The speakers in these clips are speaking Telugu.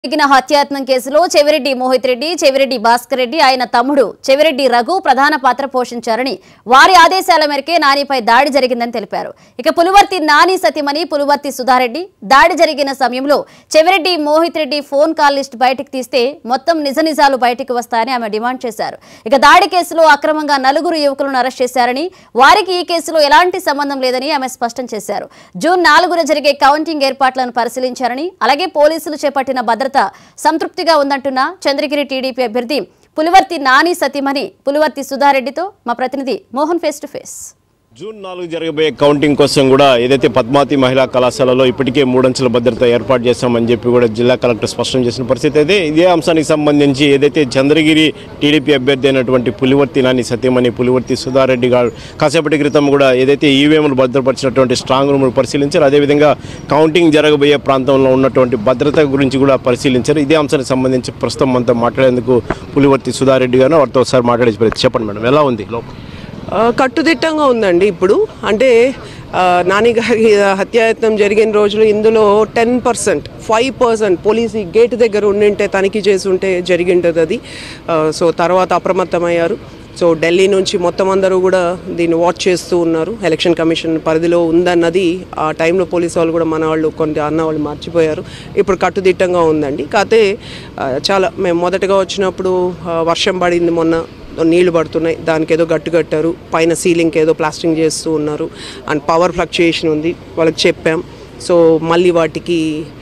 జరిగిన హత్యాయత్నం కేసులో చెవిరెడ్డి మోహిత్ రెడ్డి చెవిరెడ్డి భాస్కర్ రెడ్డి ఆయన తమ్ముడు చెవిరెడ్డి రఘు ప్రధాన పాత్ర పోషించారని వారి ఆదేశాల మేరకే నానిపై దాడి జరిగిందని తెలిపారు ఇక పులువర్తి నాని సతీమణి పులువర్తి సుధారెడ్డి దాడి జరిగిన సమయంలో Chevireddy Mohith Reddy phone call list బయటకు తీస్తే మొత్తం నిజ నిజాలు బయటకు వస్తాయని ఆమె డిమాండ్ చేశారు ఇక దాడి కేసులో అక్రమంగా నలుగురు యువకులను అరెస్ట్ చేశారని వారికి ఈ కేసులో ఎలాంటి సంబంధం లేదని ఆమె స్పష్టం చేశారు జూన్ నాలుగున జరిగే కౌంటింగ్ ఏర్పాట్లను పరిశీలించారని అలాగే పోలీసులు చేపట్టిన భద్రత సంతృప్తిగా ఉందంటున్న చంద్రగిరి టీడీపీ అభ్యర్థి పులివర్తి నాని సతీమణి పులివర్తి సుధారెడ్డితో మా ప్రతినిధి Mohan face to face June నాలుగు జరగబోయే కౌంటింగ్ కోసం కూడా ఏదైతే పద్మావతి మహిళా కళాశాలలో ఇప్పటికే మూడంచెల భద్రత ఏర్పాటు చేశామని చెప్పి కూడా జిల్లా కలెక్టర్ స్పష్టం చేసిన పరిస్థితి అయితే ఇదే అంశానికి సంబంధించి ఏదైతే చంద్రగిరి టీడీపీ అభ్యర్థి అయినటువంటి పులివర్తి నాని సత్యమణి పులివర్తి సుధారెడ్డి గారు కాసేపటి క్రితం కూడా ఏదైతే ఈవీఎంలు భద్రపరిచినటువంటి స్ట్రాంగ్ రూమ్లు పరిశీలించారు అదేవిధంగా కౌంటింగ్ జరగబోయే ప్రాంతంలో ఉన్నటువంటి భద్రత గురించి కూడా పరిశీలించారు ఇదే అంశానికి సంబంధించి ప్రస్తుతం మనతో మాట్లాడేందుకు పులివర్తి సుధారెడ్డి గారు వారితో ఒకసారి మాట్లాడే ప్రయత్నం. చెప్పండి మేడం ఎలా ఉంది లోపల ఆ, కట్టుదిట్టంగా ఉందండి ఇప్పుడు అంటే ఆ, నాని గారి హత్యాయత్నం జరిగిన రోజులు ఇందులో ten percent five percent police ఈ గేట్ దగ్గర ఉండింటే తనిఖీ చేసి ఉంటే జరిగింటుంది అది ఆ, సో తర్వాత అప్రమత్తమయ్యారు సో ఢిల్లీ నుంచి మొత్తం అందరూ కూడా దీన్ని వాచ్ చేస్తూ ఉన్నారు ఎలక్షన్ కమిషన్ పరిధిలో ఉందన్నది ఆ టైంలో పోలీసు వాళ్ళు కూడా మన వాళ్ళు కొన్ని అన్న వాళ్ళు మర్చిపోయారు ఇప్పుడు కట్టుదిట్టంగా ఉందండి కాకపోతే ఆ, చాలా మేము మొదటగా వచ్చినప్పుడు ఆ, వర్షం పడింది మొన్న నీళ్లు పడుతున్నాయి దానికి ఏదో గట్టు కట్టారు పైన సీలింగ్కి ఏదో ప్లాస్టింగ్ చేస్తూ ఉన్నారు అండ్ పవర్ ఫ్లక్చుయేషన్ ఉంది వాళ్ళకి చెప్పాం సో మళ్ళీ వాటికి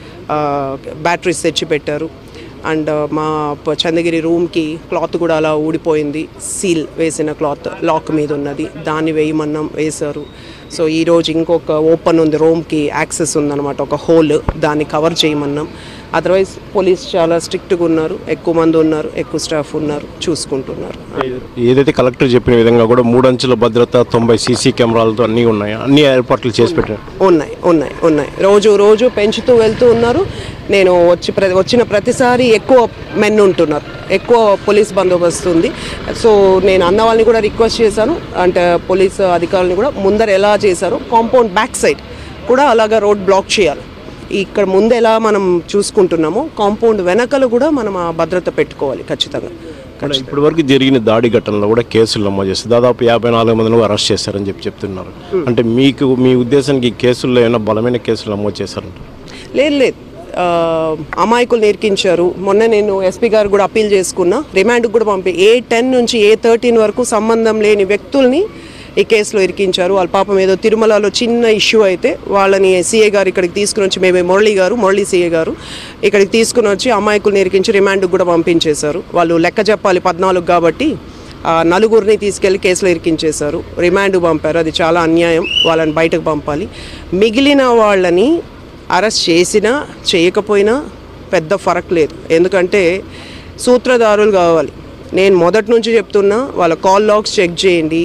బ్యాటరీస్ తెచ్చి పెట్టారు అండ్ మా ప- చంద్రగిరి రూమ్కి క్లాత్ కూడా అలా ఊడిపోయింది సీల్ వేసిన క్లాత్ లాక్ మీద ఉన్నది దాన్ని వేయమన్నాం వేశారు సో ఈరోజు ఇంకొక ఓపెన్ ఉంది రూమ్కి యాక్సెస్ ఉందన్నమాట ఒక హోల్ దాన్ని కవర్ చేయమన్నాం అదర్వైజ్ పోలీస్ చాలా స్ట్రిక్ట్గా ఉన్నారు ఎక్కువ మంది ఉన్నారు ఎక్కువ స్టాఫ్ ఉన్నారు చూసుకుంటున్నారు ఏదైతే కలెక్టర్ చెప్పిన విధంగా కూడా మూడంచెల భద్రత తొంభై సీసీ కెమెరాలతో అన్నీ ఉన్నాయి అన్ని ఏర్పాట్లు చేసి పెట్టారు ఉన్నాయి ఉన్నాయి ఉన్నాయి రోజు రోజు పెంచుతూ వెళ్తూ ఉన్నారు నేను వచ్చి ప్ర వచ్చిన ప్రతిసారి ఎక్కువ మెన్ ఉంటున్నారు ఎక్కువ పోలీస్ బందోబస్తు ఉంది సో నేను అన్న వాళ్ళని కూడా రిక్వెస్ట్ చేశాను అంటే పోలీస్ అధికారులను కూడా ముందర ఎలా చేశారో కాంపౌండ్ బ్యాక్ సైడ్ కూడా అలాగా రోడ్ బ్లాక్ చేయాలి ఇక్కడ ముందు ఎలా మనం చూసుకుంటున్నామో కాంపౌండ్ వెనకలు కూడా మనం ఆ భద్రత పెట్టుకోవాలి ఖచ్చితంగా మన ఇప్పటి వరకు జరిగిన దాడి ఘటనలో కూడా కేసులు నమోదు చేస్తారు దాదాపు యాభై నాలుగు మందిని అరెస్ట్ చేశారని చెప్పి చెప్తున్నారు అంటే మీకు మీ ఉద్దేశానికి ఈ కేసుల్లో ఏమైనా బలమైన కేసులు నమోదు చేశారంట లేదు లేదు ఆ, అమాయకులు నేర్కించారు మొన్న నేను ఎస్పీ గారు కూడా అప్పీల్ చేసుకున్నా రిమాండ్కి కూడా పంపి ఏ టెన్ నుంచి ఏ థర్టీన్ వరకు సంబంధం లేని వ్యక్తుల్ని ఈ కేసులో ఇరికించారు వాళ్ళ పాపం ఏదో తిరుమలలో చిన్న ఇష్యూ అయితే వాళ్ళని సీఏ గారు ఇక్కడికి తీసుకుని వచ్చి మేమే మురళి గారు మురళి సీఏ గారు ఇక్కడికి తీసుకుని వచ్చి అమాయకులు నేర్కించి రిమాండ్కి కూడా పంపించేశారు వాళ్ళు లెక్క చెప్పాలి పద్నాలుగు కాబట్టి ఆ నలుగురిని తీసుకెళ్లి కేసులో ఇరికించేశారు రిమాండ్ పంపారు అది చాలా అన్యాయం వాళ్ళని బయటకు పంపాలి మిగిలిన వాళ్ళని అరెస్ట్ చేసినా చేయకపోయినా పెద్ద ఫరక్ లేదు ఎందుకంటే సూత్రధారులు కావాలి నేను మొదటి నుంచి చెప్తున్నా వాళ్ళ కాల్ లాగ్స్ చెక్ చేయండి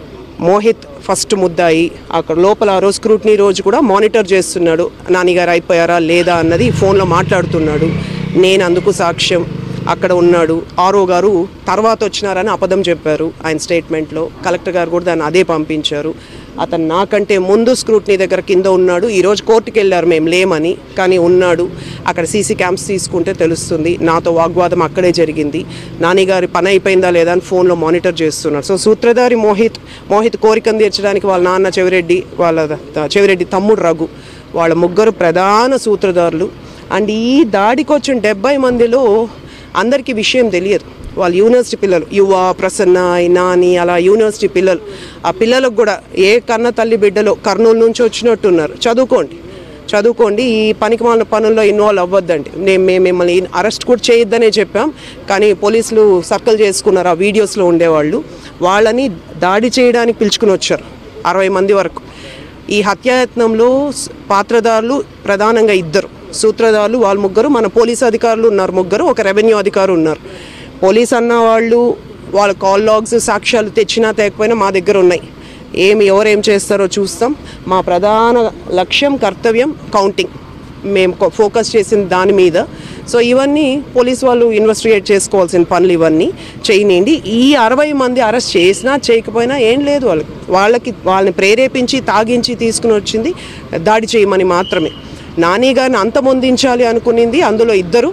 మోహిత్ ఫస్ట్ ముద్దాయి అక్కడ లోపల ఆ రోజు స్క్రూట్నీ రోజు కూడా మానిటర్ చేస్తున్నాడు నాన్నగారు అయిపోయారా లేదా అన్నది ఫోన్లో మాట్లాడుతున్నాడు నేను అందుకు సాక్ష్యం అక్కడ ఉన్నాడు ఆరో గారు తర్వాత వచ్చినారని అబద్ధం చెప్పారు ఆయన స్టేట్మెంట్లో కలెక్టర్ గారు కూడా దాన్ని అదే పంపించారు అతను నాకంటే ముందు స్క్రూట్నీ దగ్గర కింద ఉన్నాడు ఈరోజు కోర్టుకి వెళ్ళారు మేము లేమని కానీ ఉన్నాడు అక్కడ సీసీ క్యామ్స్ తీసుకుంటే తెలుస్తుంది నాతో వాగ్వాదం అక్కడే జరిగింది నాన్నగారి పని అయిపోయిందా లేదా అని ఫోన్లో మానిటర్ చేస్తున్నాడు సో సూత్రధారి మోహిత్ మోహిత్ కోరికను తీర్చడానికి వాళ్ళ నాన్న చెవిరెడ్డి వాళ్ళ త- చెవిరెడ్డి తమ్ముడు రఘు వాళ్ళ ముగ్గురు ప్రధాన సూత్రధారులు అండ్ ఈ దాడికి వచ్చిన డెబ్బై మందిలో అందరికీ విషయం తెలియదు వాళ్ళు యూనివర్సిటీ పిల్లలు యువ ప్రసన్న నాని అలా యూనివర్సిటీ పిల్లలు ఆ పిల్లలకు కూడా ఏ కన్న తల్లి బిడ్డలో కర్నూలు నుంచి వచ్చినట్టున్నారు చదువుకోండి చదువుకోండి ఈ పనికిమాలిన పనుల్లో ఇన్వాల్వ్ అవ్వద్దండి నేను మేము మిమ్మల్ని అరెస్ట్ కూడా చేయొద్దనే చెప్పాం కానీ పోలీసులు సర్కిల్ చేసుకున్నారు ఆ వీడియోస్లో ఉండేవాళ్ళు వాళ్ళని దాడి చేయడానికి పిలుచుకుని వచ్చారు అరవై మంది వరకు ఈ హత్యాయత్నంలో స్- పాత్రదారులు ప్రధానంగా ఇద్దరు సూత్రధారులు వాళ్ళ ముగ్గురు మన పోలీస్ అధికారులు ఉన్నారు ముగ్గురు ఒక రెవెన్యూ అధికారు ఉన్నారు పోలీస్ అన్న వాళ్ళు వాళ్ళ కాల్ లాగ్స్ సాక్ష్యాలు తెచ్చినా తేకపోయినా మా దగ్గర ఉన్నాయి ఏమి ఎవరేం చేస్తారో చూస్తాం మా ప్రధాన లక్ష్యం కర్తవ్యం కౌంటింగ్ మేము కొ- ఫోకస్ చేసిన దాని మీద సో ఇవన్నీ పోలీస్ వాళ్ళు ఇన్వెస్టిగేట్ చేసుకోవాల్సిన పనులు ఇవన్నీ చేయనియండి ఈ అరవై మంది అరెస్ట్ చేసినా చేయకపోయినా ఏం లేదు వాళ్ళకి వాళ్ళకి వాళ్ళని ప్రేరేపించి తాగించి తీసుకుని వచ్చింది దాడి చేయమని మాత్రమే నాని గారిని అంతమొందించాలి అనుకునింది అందులో ఇద్దరు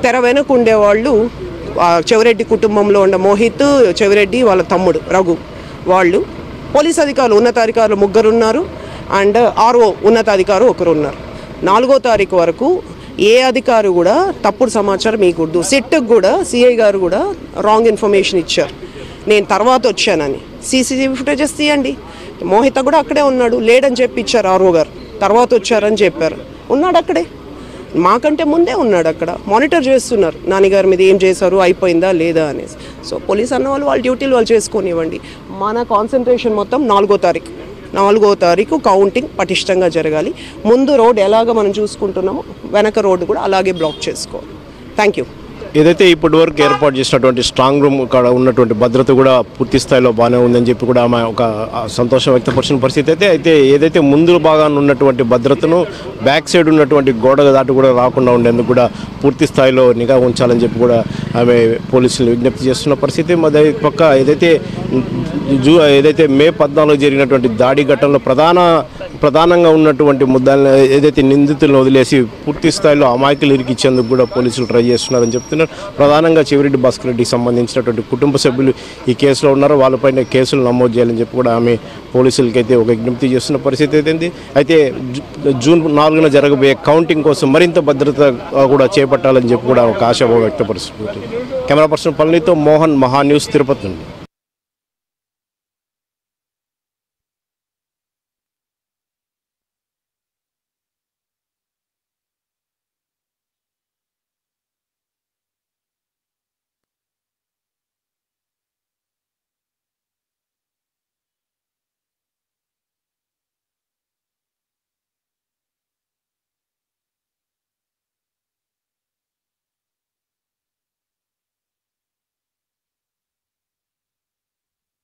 తెర వెనక ఉండేవాళ్ళు ఆ చెవిరెడ్డి కుటుంబంలో ఉన్న మోహిత్ చెవిరెడ్డి వాళ్ళ తమ్ముడు రఘు వాళ్ళు పోలీస్ అధికారులు ఉన్నతాధికారులు ముగ్గురు ఉన్నారు అండ్ ఆర్ఓ ఉన్నతాధికారు ఒకరు ఉన్నారు నాలుగో తారీఖు వరకు ఏ అధికారి కూడా తప్పుడు సమాచారం ఇవ్వకూడదు సిట్కి కూడా సిఐ గారు కూడా రాంగ్ ఇన్ఫర్మేషన్ ఇచ్చారు నేను తర్వాత వచ్చానని సీసీటీవీ ఫుటేజెస్ తీయండి మోహిత కూడా అక్కడే ఉన్నాడు లేడని చెప్పి ఇచ్చారు ఆర్ఓ గారు తర్వాత వచ్చారని చెప్పారు ఉన్నాడు అక్కడే మాకంటే ముందే ఉన్నాడు అక్కడ మానిటర్ చేస్తున్నారు నాన్నగారి మీద ఏం చేశారు అయిపోయిందా లేదా అనేసి సో పోలీస్ అన్న వాళ్ళు వాళ్ళ డ్యూటీలు వాళ్ళు చేసుకొనివ్వండి మన కాన్సన్ట్రేషన్ మొత్తం నాలుగో తారీఖు నాలుగో తారీఖు కౌంటింగ్ పటిష్టంగా జరగాలి ముందు రోడ్ ఎలాగ మనం చూసుకుంటున్నామో వెనక రోడ్డు కూడా అలాగే బ్లాక్ చేసుకోవాలి థ్యాంక్ యూ ఏదైతే ఇప్పటి వరకు ఏర్పాటు చేసినటువంటి స్ట్రాంగ్ రూమ్ కాడ ఉన్నటువంటి భద్రత కూడా పూర్తి స్థాయిలో బాగానే ఉందని చెప్పి కూడా ఆమె ఒక ఆ, సంతోషం వ్యక్తపరిచిన పరిస్థితి అయితే అయితే ఏదైతే ముందు భాగాన్ని ఉన్నటువంటి భద్రతను బ్యాక్ సైడ్ ఉన్నటువంటి గోడ దాటి కూడా రాకుండా ఉండేందుకు కూడా పూర్తి స్థాయిలో నిఘా ఉంచాలని చెప్పి కూడా ఆమె పోలీసులు విజ్ఞప్తి చేస్తున్న పరిస్థితి మరి పక్క ఏదైతే జూ ఏదైతే మే పద్నాలుగు జరిగినటువంటి దాడి ఘటనలో ప్రధాన ప్రధానంగా ఉన్నటువంటి ముద్దాలను ఏదైతే నిందితులను వదిలేసి పూర్తి స్థాయిలో అమాయకులు ఇరికిచ్చేందుకు కూడా పోలీసులు ట్రై చేస్తున్నారని చెప్తున్నారు ప్రధానంగా చెవిరెడ్డి భాస్కర్ రెడ్డికి సంబంధించినటువంటి కుటుంబ సభ్యులు ఈ కేసులో ఉన్నారో వాళ్ళపైన కేసులు నమోదు చేయాలని చెప్పి కూడా ఆమె పోలీసులకి అయితే ఒక విజ్ఞప్తి చేస్తున్న పరిస్థితి అయితే ఉంది. అయితే జూ- జూన్ నాలుగున జరగబోయే కౌంటింగ్ కోసం మరింత భద్రత ఆ, కూడా చేపట్టాలని చెప్పి కూడా ఒక ఆశాభావం వ్యక్తపరుస్తుంది కెమెరా పర్సన్ పళనితో మోహన్ మహా న్యూస్ తిరుపతి నుండి